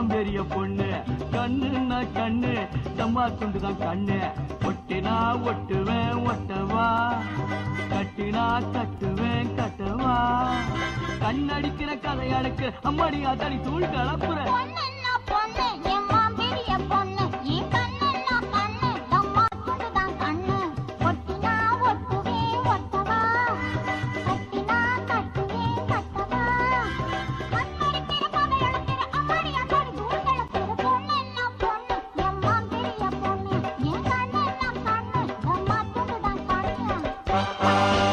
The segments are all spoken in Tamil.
பெரிய பொண்ணு கண்ணுன்னா கண்ணு தம்மா துண்டு தான் கண்ணு ஒட்டினா ஒட்டுவேன் ஒட்டவா கட்டினா கட்டுவேன் கட்டவா கண்ணடிக்கிற கதை அடக்கு அம்மாடி அத்தடி தூள் கலப்புற பொண்ணுன்னா பொண்ணு எம்மா பெரிய பொண்ணு என் கண்ணுன்னா கண்ணு தம்மா துண்டுதான் கண்ணு ஒட்டினா ஒட்டுவே ஒட்டவா கட்டினா கட்டுவே கட்டவா கண்ணடிக்கிற கதை எழுக்கிற அம்மாடி அத்தாடி தூள் கலப்புற பொண்ணுன்னா பொண்ணு எம்மா பெரிய பொண்ணு என் கண்ணுன்னா கண்ணு தம்மா துண்டுதான் கண்ணு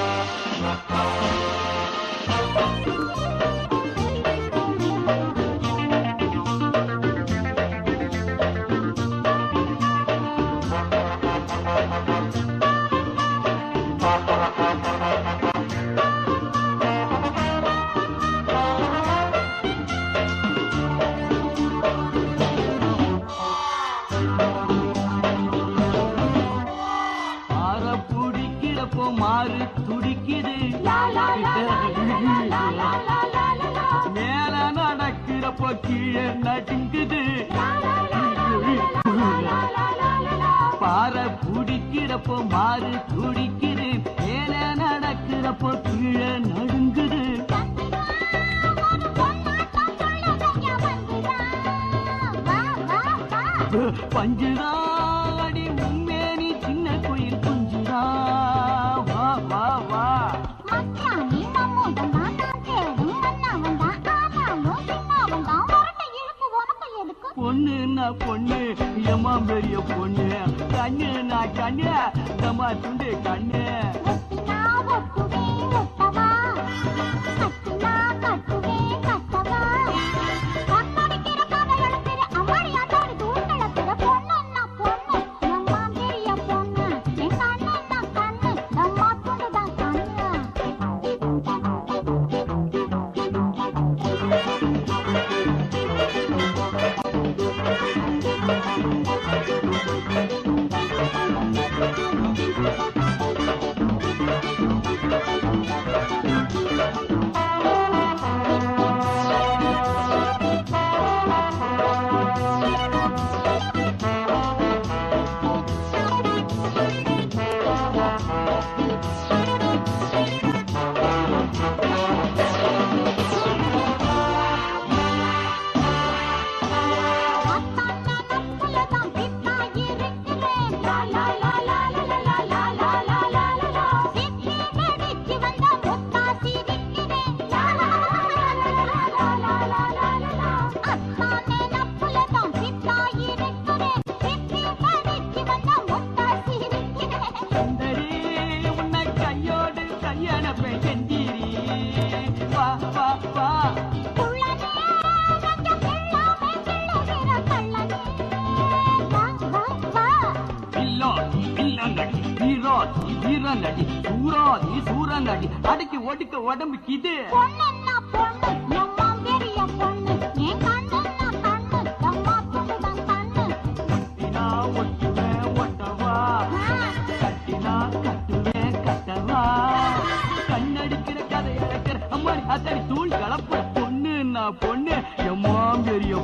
ஆற பிடிக்கிறப்போ மாறு துடிக்குது மேல நடக்கிறப்போ கீழே நடுங்குது பாறை பிடிக்கிறப்போ மாறு துடிக்குது மேல நடக்கிறப்போ கீழே நடுங்குது பஞ்சுதான் அடி உண்மேனி சின்ன கோயில் குஞ்சுதா வா வா வா பொண்ணுன்னா பொண்ணு எம்மா பெரிய பொண்ணு கண்ணுனா கண்ணு தம்மா துண்டு கண்ணு சுந்தரி உன்னை கையோடு கையனப்பேன் செந்தீரி வா வா வா இல்லாதி இல்லங்கடி வீராதி வீரங்கடி சூராதி சூரங்கடி அடக்கி ஒடுக்க உடம்புக்கு இது பொண்ணுன்னா பொண்ணு எம்மா பெரிய பொண்ணு என் கண்ணுன்னா கண்ணு எம்மா துண்டுதான் கண்ணு கட்டினா ஒட்டுவேன் ஒட்டவா கட்டினா கட்டுவேன் கட்டவா கண்ணடிக்கிற கதை இழக்கிற அம்மாடி அத்தடி தூள் கலப்புற பொண்ணு நான் பொண்ணு எம்மா பெரிய